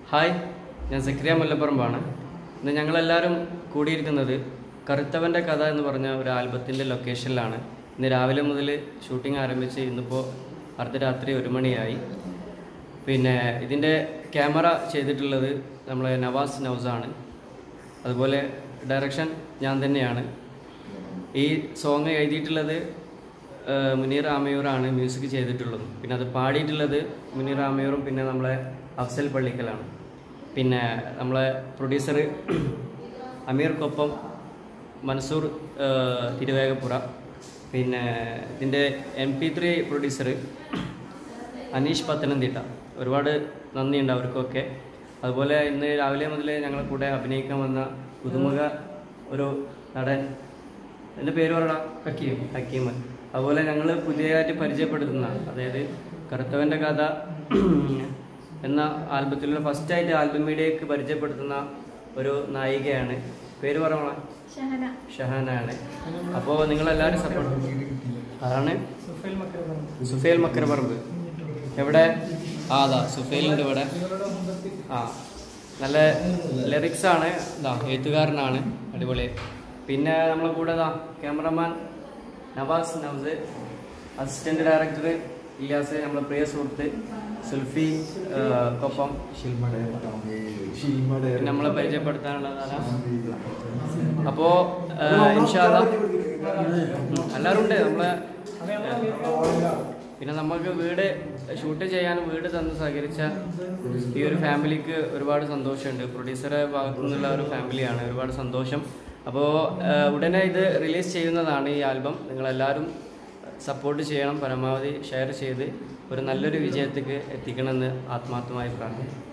hi ഞാൻ സക്രിയ മുല്ലപ്പറമ്പാണ് ഇന്ന് ഞങ്ങളെല്ലാവരും കൂടിയിരിക്കുന്നത് കറുത്തവൻ്റെ കഥ എന്ന് പറഞ്ഞ ഒരു ആൽബത്തിൻ്റെ ലൊക്കേഷനിലാണ് ഇന്ന് രാവിലെ മുതൽ ഷൂട്ടിംഗ് ആരംഭിച്ച് ഇന്നിപ്പോൾ അർദ്ധരാത്രി ഒരു മണിയായി പിന്നെ ഇതിൻ്റെ ക്യാമറ ചെയ്തിട്ടുള്ളത് നമ്മളെ നവാസ് നൗസാണ് അതുപോലെ ഡയറക്ഷൻ ഞാൻ തന്നെയാണ് ഈ സോങ് എഴുതിയിട്ടുള്ളത് ആ, മുനീർ ആമയൂറാണ് മ്യൂസിക് ചെയ്തിട്ടുള്ളത് പിന്നെ അത് പാടിയിട്ടുള്ളത് മുനീർ ആമയൂറും പിന്നെ നമ്മളെ അഫ്സൽ പള്ളിക്കലാണ് പിന്നെ നമ്മളെ പ്രൊഡ്യൂസർ അമീർക്കൊപ്പം മൻസൂർ ആ, തിരുവേഗപ്പുറ പിന്നെ ഇതിൻ്റെ M P three producer Anish Pathanamthitta ഒരുപാട് നന്ദിയുണ്ട് അവർക്കൊക്കെ അതുപോലെ ഇന്ന് രാവിലെ മുതൽ ഞങ്ങളെ കൂടെ അഭിനയിക്കാൻ വന്ന പുതുമുഖ ഒരു നടൻ എൻ്റെ പേര് പറയടാ ഹക്കീം ഹക്കീം അതുപോലെ ഞങ്ങൾ പുതിയതായിട്ട് പരിചയപ്പെടുത്തുന്ന അതായത് കറുത്തവൻ്റെ കഥ എന്ന ആൽബത്തിലുള്ള ഫസ്റ്റായിട്ട് ആൽബം മീഡിയക്ക് പരിചയപ്പെടുത്തുന്ന ഒരു നായികയാണ് പേര് പറയണ ഷഹന ഷഹാനാണ് അപ്പോൾ നിങ്ങളെല്ലാവരും സപ്പോർട്ട് അതാണ് സുഫേൽ മക്കരപറമ്പ് എവിടെ ആ അതാ സുഫേലിൻ്റെ ഇവിടെ ആ നല്ല ലിറിക്സ് ആണ് ഇതാ എഴുത്തുകാരനാണ് അടിപൊളി പിന്നെ നമ്മളെ കൂടെ ഇതാ cameraman Navas Navas assistant director Iyas നമ്മളെ പ്രിയ സുഹൃത്ത് സുൽഫി ആ, കൊപ്പം പിന്നെ നമ്മളെ പരിചയപ്പെടുത്താനുള്ളതാണ് അപ്പോൾ ഇൻഷാല്ല എല്ലാവരും ഉണ്ട് നമ്മളെ പിന്നെ നമുക്ക് വീട് ഷൂട്ട് ചെയ്യാൻ വീട് തന്ന് സഹകരിച്ച ഈ ഒരു ഫാമിലിക്ക് ഒരുപാട് സന്തോഷമുണ്ട് പ്രൊഡ്യൂസറെ ഭാഗത്തു നിന്നുള്ള ഒരു ഫാമിലിയാണ് ഒരുപാട് സന്തോഷം അപ്പോൾ ഉടനെ ഇത് റിലീസ് ചെയ്യുന്നതാണ് ഈ ആൽബം നിങ്ങളെല്ലാവരും സപ്പോർട്ട് ചെയ്യണം പരമാവധി ഷെയർ ചെയ്ത് ഒരു നല്ലൊരു വിജയത്തേക്ക് എത്തിക്കണമെന്ന് ആത്മാർത്ഥമായി പ്രാർത്ഥിക്കുന്നു